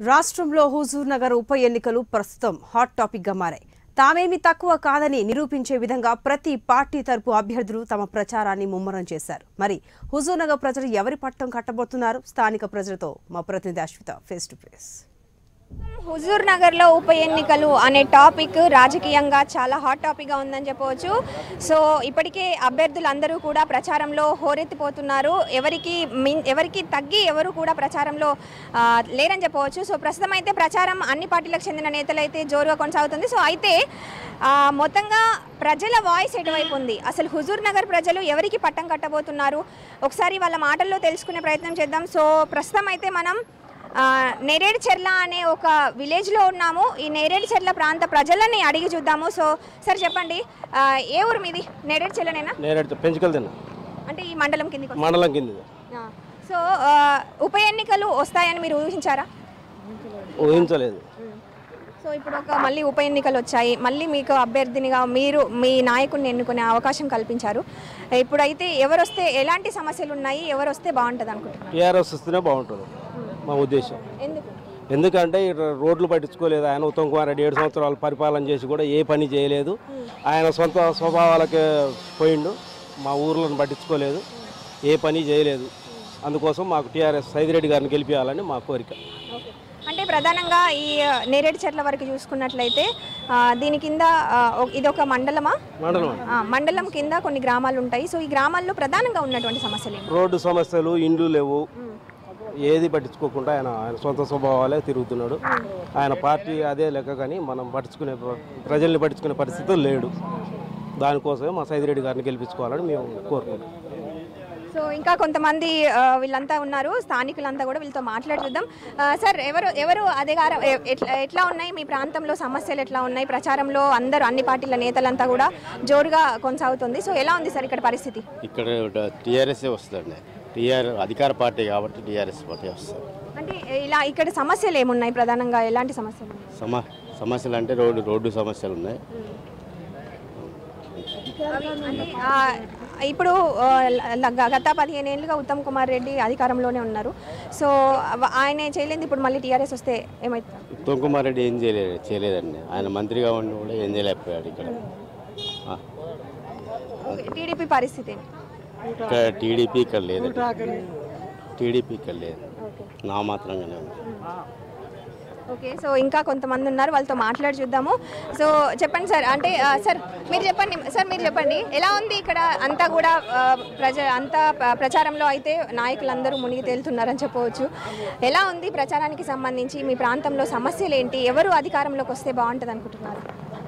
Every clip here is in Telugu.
రాష్ట్రంలో హుజూర్ నగర్ ఉప ఎన్నికలు ప్రస్తుతం హాట్ టాపిక్ గా మారాయి తామేమి తక్కువ కాదని నిరూపించే విధంగా ప్రతి పార్టీ తరపు అభ్యర్థులు తమ ప్రచారాన్ని ముమ్మరం చేశారు మరి హుజూర్ నగర్ ప్రజలు ఎవరి పట్టం కట్టబోతున్నారు స్థానిక ప్రజలతో మా ప్రతినిధి Ashwitha face to face Huzur నగర్లో ఉప ఎన్నికలు అనే టాపిక్ రాజకీయంగా చాలా హాట్ టాపిక్గా ఉందని చెప్పవచ్చు సో ఇప్పటికే అభ్యర్థులు అందరూ కూడా ప్రచారంలో హోరెత్తిపోతున్నారు ఎవరికి మిన్- ఎవరికి తగ్గి ఎవరు కూడా ప్రచారంలో ఆ, లేరని చెప్పవచ్చు సో ప్రస్తుతం అయితే ప్రచారం అన్ని పార్టీలకు చెందిన నేతలు అయితే జోరుగా కొనసాగుతుంది సో అయితే ఆ, మొత్తంగా ప్రజల వాయిస్ ఎటువైపు ఉంది అసలు హుజూర్ నగర్ ప్రజలు ఎవరికి పట్టం కట్టబోతున్నారు ఒకసారి వాళ్ళ మాటల్లో తెలుసుకునే ప్రయత్నం చేద్దాం సో ప్రస్తుతం అయితే మనం ఆ, నేరేడు చెర్ల అనే ఒక విలేజ్లో ఉన్నాము ఈ నేరేడు చెర్ల ప్రాంత ప్రజలని అడిగి చూద్దాము సో సార్ చెప్పండి ఆ, ఏ ఊరు మీది నేరేడు చెర్లనేనా నేరేడు పెంచుకలు తిన్నా అంటే ఈ మండలం కిందికి వస్తుంది. మండలం కింది ఆ, సో ఆ, ఉప ఎన్నికలు వస్తాయని మీరు ఊహించారా ఊహించలేదు సో ఇప్పుడు ఒక మళ్ళీ ఉప ఎన్నికలు వచ్చాయి మళ్ళీ మీకు అభ్యర్థినిగా మీరు మీ నాయకుడిని ఎన్నుకునే అవకాశం కల్పించారు ఇప్పుడైతే ఎవరు వస్తే ఎలాంటి సమస్యలు ఉన్నాయి ఎవరు వస్తే బాగుంటుంది అనుకుంటున్నారు టీఆర్ఎస్ వస్తేనే బాగుంటుంది మా ఉద్దేశం ఎందుకు ఎందుకంటే ఈ రోడ్లు పట్టించుకోలేదు ఆయన ఉత్తమ్ కుమార్ రెడ్డి ఏడు సంవత్సరాలు పరిపాలన చేసి కూడా ఏ పని చేయలేదు ఆయన సొంత స్వభావాలకే పోయిండు మా ఊర్లను పట్టించుకోలేదు ఏ పని చేయలేదు అందుకోసం మాకు టీఆర్ఎస్ సైదిరెడ్డి గారిని గెలిపించాలని మా కోరిక అంటే ప్రధానంగా ఈ నేరేడు చెట్ల వరకు చూసుకున్నట్లయితే ఆ, దీని కింద ఆ, ఒక- ఇది ఒక మండలమా మండలం ఆ, మండలం కింద కొన్ని గ్రామాలు ఉంటాయి సో ఈ గ్రామాల్లో ప్రధానంగా ఉన్నటువంటి సమస్యలు ఏంటి రోడ్డు సమస్యలు ఇండ్లు లేవు ఏది పట్టించుకోకుండా ఆయన ఆయన సొంత స్వభావాలే తిరుగుతున్నాడు ఆయన పార్టీ అదే లెక్క కానీ మనం పట్టించుకునే ప్ర- ప్రజల్ని పట్టించుకునే పరిస్థితులు లేడు దానికోసమే మా సైదిరెడ్డి గారిని గెలిపించుకోవాలని మేము కోరుకుంటున్నాం సో ఇంకా కొంతమంది ఆ, వీళ్ళంతా ఉన్నారు స్థానికులంతా కూడా వీళ్ళతో మాట్లాడి చూద్దాం ఆ, సార్ ఎవరు ఎవరు అధికారం ఎ- ఎట్లా ఎట్లా ఉన్నాయి మీ ప్రాంతంలో సమస్యలు ఎట్లా ఉన్నాయి ప్రచారంలో అందరూ అన్ని పార్టీల నేతలంతా కూడా జోరుగా కొనసాగుతుంది సో ఎలా ఉంది సార్ ఇక్కడ పరిస్థితి ఇక్కడ టీఆర్ఎస్ఏ వస్తుందండి టీఆర్ అధికార పార్టీ కాబట్టి టీఆర్ఎస్ పార్టీ వస్తుంది అంటే ఇలా ఇక్కడ సమస్యలు ఏమున్నాయి ప్రధానంగా ఎలాంటి సమస్యలు ఉన్నాయి సమ సమస్యలు అంటే రోడ్డు రోడ్డు సమస్యలు ఉన్నాయి అంటే, ఆ, ఇప్పుడు ఆ, ల- గ- గత పదిహేను ఏళ్ళుగా ఉత్తమ్ కుమార్ రెడ్డి అధికారంలోనే ఉన్నారు సో అవ- ఆయన చేయలేదు ఇప్పుడు మళ్ళీ టీఆర్ఎస్ వస్తే ఏమవుతుంది ఉత్తమ్ కుమార్ రెడ్డి ఏం చేయలేదు చేయలేదండి ఆయన మంత్రిగా ఉండి కూడా ఏం చేయలేకపోయాడు ఇక్కడ ఆ, టీడీపీ పరిస్థితి ఏంటి? ఇక్కడ టీడీపీ ఇక్కడ లేదండి టీడీపీ ఇక్కడ లేదు నా మాత్రంగానే ఉంది ఓకే సో ఇంకా కొంతమంది ఉన్నారు వాళ్ళతో మాట్లాడి చూద్దాము సో చెప్పండి సార్ అంటే ఆ, సార్ మీరు చెప్పండి సార్ మీరు చెప్పండి ఎలా ఉంది ఇక్కడ అంతా కూడా ఆ, ప్రజ అంతా ప- ప్రచారంలో అయితే నాయకులందరూ మునిగి తేలుతున్నారని చెప్పవచ్చు ఎలా ఉంది ప్రచారానికి సంబంధించి మీ ప్రాంతంలో సమస్యలు ఏంటి ఎవరు అధికారంలోకి వస్తే బాగుంటుంది అనుకుంటున్నారు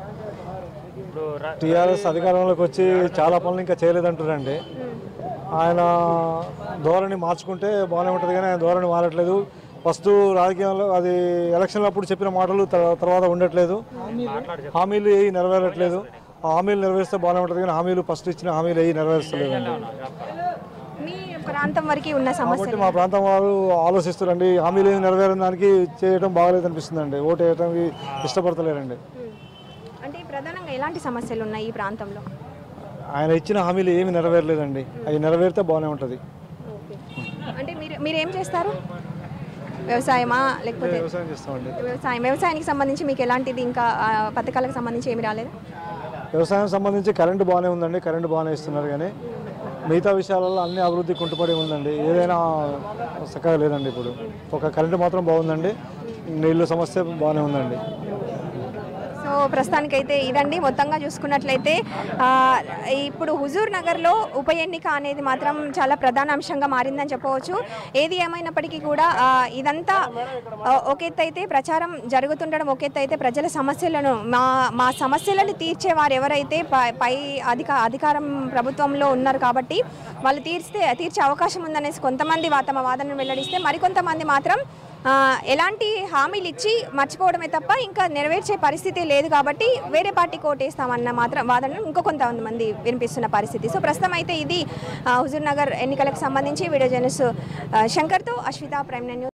టీఆర్ఎస్ అధికారంలోకి వచ్చి చాలా పనులు ఇంకా చేయలేదంటారండి ఆయన ధోరణి మార్చుకుంటే బాగానే ఉంటుంది కానీ ఆయన ధోరణి మారట్లేదు ఫస్ట్ రాజకీయంలో అది ఎలక్షన్లు అప్పుడు చెప్పిన మాటలు తర్వా- తర్వాత ఉండట్లేదు హామీలు ఏ నెరవేరట్లేదు ఆ హామీలు నెరవేరిస్తే బాగానే ఉంటుంది కానీ హామీలు ఫస్ట్ ఇచ్చిన హామీలు ఏ నెరవేర్చలేదండి మీ ప్రాంతం వరకు ఉన్న కాబట్టి సమస్యలు మా ప్రాంతం వారు ఆలోచిస్తారండి హామీలు ఏమి నెరవేరని దానికి చేయడం బాగాలేదు అనిపిస్తుందండి ఓటు వేయడానికి ఇష్టపడతలేరండి అంటే ప్రధానంగా ఎలాంటి సమస్యలు ఉన్నాయి ఈ ప్రాంతంలో ఆయన ఇచ్చిన హామీలు ఏమి నెరవేరలేదండి అవి నెరవేరితే బాగానే ఉంటుంది అంటే మీరు మీరు ఏం చేస్తారు వ్యవసాయమా లేకపోతే వ్యవసాయం చేస్తామండి వ్యవసాయం వ్యవసాయానికి సంబంధించి మీకు ఎలాంటిది ఇంకా ఆ, పథకాలకు సంబంధించి ఏమి రాలేదు వ్యవసాయం సంబంధించి కరెంటు బాగానే ఉందండి కరెంటు బాగానే ఇస్తున్నారు కానీ మిగతా విషయాలలో అన్ని అభివృద్ధి కుంటుపడి ఉందండి ఏదైనా చక్కగా లేదండి ఇప్పుడు ఒక కరెంటు మాత్రం బాగుందండి నీళ్ళు సమస్య బాగానే ఉందండి సో ప్రస్తుతానికైతే ఇదండి మొత్తంగా చూసుకున్నట్లయితే ఆ, ఇప్పుడు హుజూర్ నగర్లో ఉప ఎన్నిక అనేది మాత్రం చాలా ప్రధాన అంశంగా మారిందని చెప్పవచ్చు ఏది ఏమైనప్పటికీ కూడా ఆ, ఇదంతా ఆ, ఒక ఎత్తు అయితే ప్రచారం జరుగుతుండడం ఒక ఎత్తు అయితే ప్రజల సమస్యలను మా మా సమస్యలను తీర్చే వారు ఎవరైతే పై- పై అధిక అధికారం ప్రభుత్వంలో ఉన్నారు కాబట్టి వాళ్ళు తీర్స్తే తీర్చే అవకాశం ఉందనేసి కొంతమంది వా- తమ వాదనను వెల్లడిస్తే మరికొంతమంది మాత్రం ఆ, ఎలాంటి హామీలు ఇచ్చి మర్చిపోవడమే తప్ప ఇంకా నెరవేర్చే పరిస్థితి లేదు కాబట్టి వేరే పార్టీకి ఓటేస్తామన్న మాత్రం వాదనను ఇంకో కొంతమంది వినిపిస్తున్న పరిస్థితి సో ప్రస్తుతం అయితే ఇది ఆ, హుజూర్ నగర్ ఎన్నికలకు సంబంధించి వీడియో జర్నలిస్ట్ ఆ, శంకర్తో అశ్విత ప్రైమ్ న్యూస్